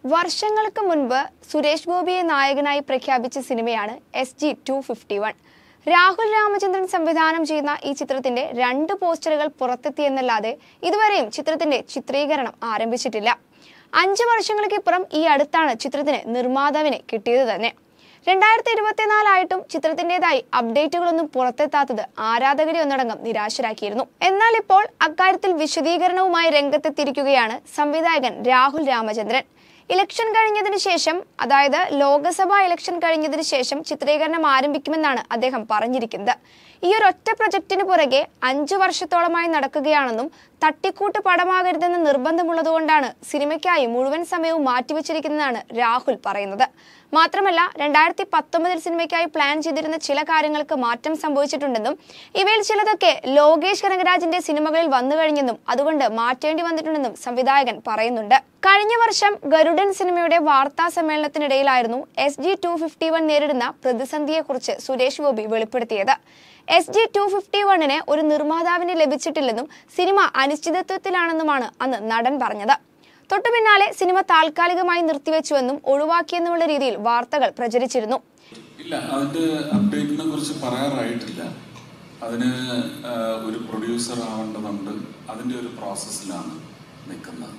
വർഷങ്ങൾക്ക് മുൻപ് സുരേഷ് ഗോപിയെ നായകനായി പ്രഖ്യാപിച്ച സിനിമയാണ് S G two fifty one Rahul Ramachandran സംവിധാനം ചെയ്യുന്ന ഈ ചിത്രത്തിന്റെ രണ്ട് പോസ്റ്ററുകൾ പുറത്തെത്തിയെന്നല്ലാതെ ഇതുവരെയും ചിത്രത്തിന്റെ ചിത്രീകരണം ആരംഭിച്ചിട്ടില്ല അഞ്ച് വർഷങ്ങൾക്കിപ്പുറം ഈ അടുത്താണ് ചിത്രത്തിന് നിർമ്മാതാവിനെ കിട്ടിയത് തന്നെ രണ്ടായിരത്തി ഇരുപത്തിനാലായിട്ടും ചിത്രത്തിന്റേതായി അപ്ഡേറ്റുകളൊന്നും പുറത്തെത്താത്തത് ആരാധകരെ ഒന്നടങ്കം നിരാശരാക്കിയിരുന്നു എന്നാൽ ഇപ്പോൾ അക്കാര്യത്തിൽ വിശദീകരണവുമായി രംഗത്തെത്തിയിരിക്കുകയാണ് സംവിധായകൻ രാഹുൽ രാമചന്ദ്രൻ ഇലക്ഷൻ കഴിഞ്ഞതിന് ശേഷം അതായത് ലോക്സഭാ ഇലക്ഷൻ കഴിഞ്ഞതിന് ശേഷം ചിത്രീകരണം ആരംഭിക്കുമെന്നാണ് അദ്ദേഹം പറഞ്ഞിരിക്കുന്നത് ഈ ഒരു ഒറ്റ പ്രൊജക്ടിന് പുറകെ അഞ്ചു വർഷത്തോളമായി നടക്കുകയാണെന്നും തട്ടിക്കൂട്ട് പടമാകരുതെന്ന് നിർബന്ധമുള്ളതുകൊണ്ടാണ് സിനിമയ്ക്കായി മുഴുവൻ സമയവും മാറ്റിവെച്ചിരിക്കുന്നതെന്നാണ് രാഹുൽ പറയുന്നത് മാത്രമല്ല രണ്ടായിരത്തി പത്തൊമ്പതിൽ സിനിമയ്ക്കായി പ്ലാൻ ചെയ്തിരുന്ന ചില കാര്യങ്ങൾക്ക് മാറ്റം സംഭവിച്ചിട്ടുണ്ടെന്നും ഇവയിൽ ചിലതൊക്കെ ലോകേഷ് കനകരാജിന്റെ സിനിമകളിൽ വന്നു കഴിഞ്ഞെന്നും അതുകൊണ്ട് മാറ്റേണ്ടി വന്നിട്ടുണ്ടെന്നും സംവിധായകൻ പറയുന്നുണ്ട് കഴിഞ്ഞ വർഷം ഗരുഡൻ സിനിമയുടെ വാർത്താ സമ്മേളനത്തിനിടയിലായിരുന്നു S G two fifty one നേരിടുന്ന പ്രതിസന്ധിയെക്കുറിച്ച് സുരേഷ് ഗോപി വെളിപ്പെടുത്തിയത് എസ് ജി ടു ഫിഫ്റ്റി വണ്ണിന് ഒരു നിർമ്മാതാവിനെ ലഭിച്ചിട്ടില്ലെന്നും സിനിമ അനിശ്ചിതത്വത്തിലാണെന്നുമാണ് അന്ന് നടൻ പറഞ്ഞത് തൊട്ടു പിന്നാലെ സിനിമ താൽക്കാലികമായി നിർത്തിവെച്ചുവെന്നും ഒഴിവാക്കിയെന്നുമുള്ള രീതിയിൽ വാർത്തകൾ പ്രചരിച്ചിരുന്നു ഇല്ല അതിന്റെ അപ്ഡേറ്റിനെ കുറിച്ച് പറയാറായിട്ടില്ല അതിന് ആ, ഒരു പ്രൊഡ്യൂസർ ആവേണ്ടതുണ്ട് അതിന്റെ ഒരു പ്രോസസ്സിലാണ് നിൽക്കുന്നത്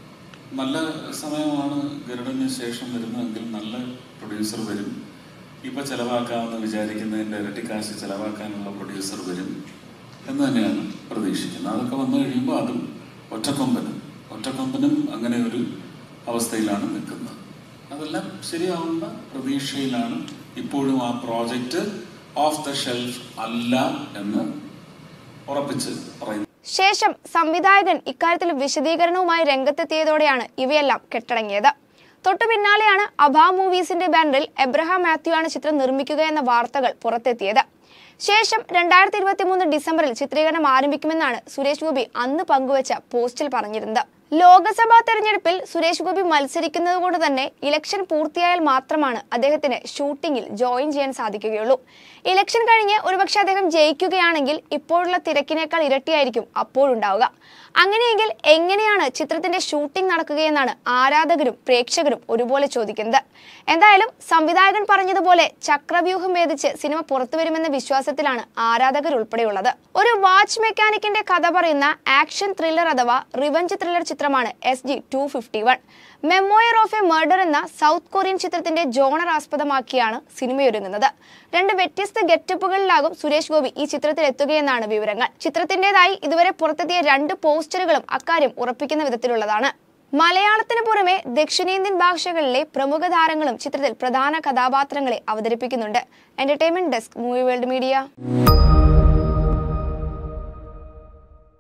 നല്ല സമയമാണ് ഗരുഡന് ശേഷം വരുന്നതെങ്കിൽ നല്ല പ്രൊഡ്യൂസർ വരും ഇപ്പൊ ചെലവാക്കാമെന്ന് വിചാരിക്കുന്നതിന്റെ ഇരട്ടി കാശ് ചെലവാക്കാനുള്ള പ്രൊഡ്യൂസർ വരും എന്ന് തന്നെയാണ് പ്രതീക്ഷിക്കുന്നത് അതൊക്കെ വന്നു കഴിയുമ്പോൾ അതും ഒറ്റക്കൊമ്പനും ഒറ്റക്കൊമ്പനും അങ്ങനെ ഒരു അവസ്ഥയിലാണ് നിൽക്കുന്നത് അതെല്ലാം ശരിയാവുന്ന പ്രതീക്ഷയിലാണ് ഇപ്പോഴും ആ പ്രോജക്റ്റ് ഓഫ് ദ ഷെൽഫ് അല്ല എന്ന് ഉറപ്പിച്ച് പറയുന്നു ശേഷം സംവിധായകൻ ഇക്കാര്യത്തിൽ വിശദീകരണവുമായി രംഗത്തെത്തിയതോടെയാണ് ഇവയെല്ലാം കെട്ടടങ്ങിയത് തൊട്ടു പിന്നാലെയാണ് അഭ മൂവീസിന്റെ ബാനറിൽ എബ്രഹാം മാത്യു ആണ് ചിത്രം നിർമ്മിക്കുക എന്ന വാർത്തകൾ പുറത്തെത്തിയത് ശേഷം രണ്ടായിരത്തി ഇരുപത്തി മൂന്ന് ഡിസംബറിൽ ചിത്രീകരണം ആരംഭിക്കുമെന്നാണ് സുരേഷ് ഗോപി അന്ന് പങ്കുവച്ച പോസ്റ്റിൽ പറഞ്ഞിരുന്നത് ലോക്സഭാ തെരഞ്ഞെടുപ്പിൽ സുരേഷ് ഗോപി മത്സരിക്കുന്നത് കൊണ്ട് തന്നെ ഇലക്ഷൻ പൂർത്തിയായാൽ മാത്രമാണ് അദ്ദേഹത്തിന് ഷൂട്ടിംഗിൽ ജോയിൻ ചെയ്യാൻ സാധിക്കുകയുള്ളൂ ഇലക്ഷൻ കഴിഞ്ഞ് ഒരുപക്ഷെ അദ്ദേഹം ജയിക്കുകയാണെങ്കിൽ ഇപ്പോഴുള്ള തിരക്കിനേക്കാൾ ഇരട്ടിയായിരിക്കും അപ്പോഴുണ്ടാവുക അങ്ങനെയെങ്കിൽ എങ്ങനെയാണ് ചിത്രത്തിന്റെ ഷൂട്ടിംഗ് നടക്കുകയെന്നാണ് ആരാധകരും പ്രേക്ഷകരും ഒരുപോലെ ചോദിക്കുന്നത് എന്തായാലും സംവിധായകൻ പറഞ്ഞതുപോലെ ചക്രവ്യൂഹം ഭേദിച്ച് സിനിമ പുറത്തുവരുമെന്ന വിശ്വാസത്തിലാണ് ആരാധകർ ഉൾപ്പെടെയുള്ളത് ഒരു വാച്ച് മെക്കാനിക്കിന്റെ കഥ പറയുന്ന ആക്ഷൻ ത്രില്ലർ അഥവാ റിവഞ്ച് ത്രില്ലർ ചിത്രമാണ് S G two fifty one memoir of a murder എന്ന സൗത്ത് കൊറിയൻ ചിത്രത്തിന്റെ ജോണർ ആസ്പദമാക്കിയാണ് സിനിമയൊരുങ്ങുന്നത് രണ്ട് വ്യത്യസ്ത ഗെറ്റപ്പുകളിലാകും സുരേഷ് ഗോപി ഈ ചിത്രത്തിൽ എത്തുകയെന്നാണ് വിവരങ്ങൾ ചിത്രത്തിന്റേതായി ഇതുവരെ പുറത്തെത്തിയ രണ്ട് പോസ്റ്ററുകളും അക്കാര്യം ഉറപ്പിക്കുന്ന വിധത്തിലുള്ളതാണ് മലയാളത്തിന് പുറമെ ദക്ഷിണേന്ത്യൻ ഭാഷകളിലെ പ്രമുഖ താരങ്ങളും ചിത്രത്തിൽ പ്രധാന കഥാപാത്രങ്ങളെ അവതരിപ്പിക്കുന്നുണ്ട് entertainment desk movie world media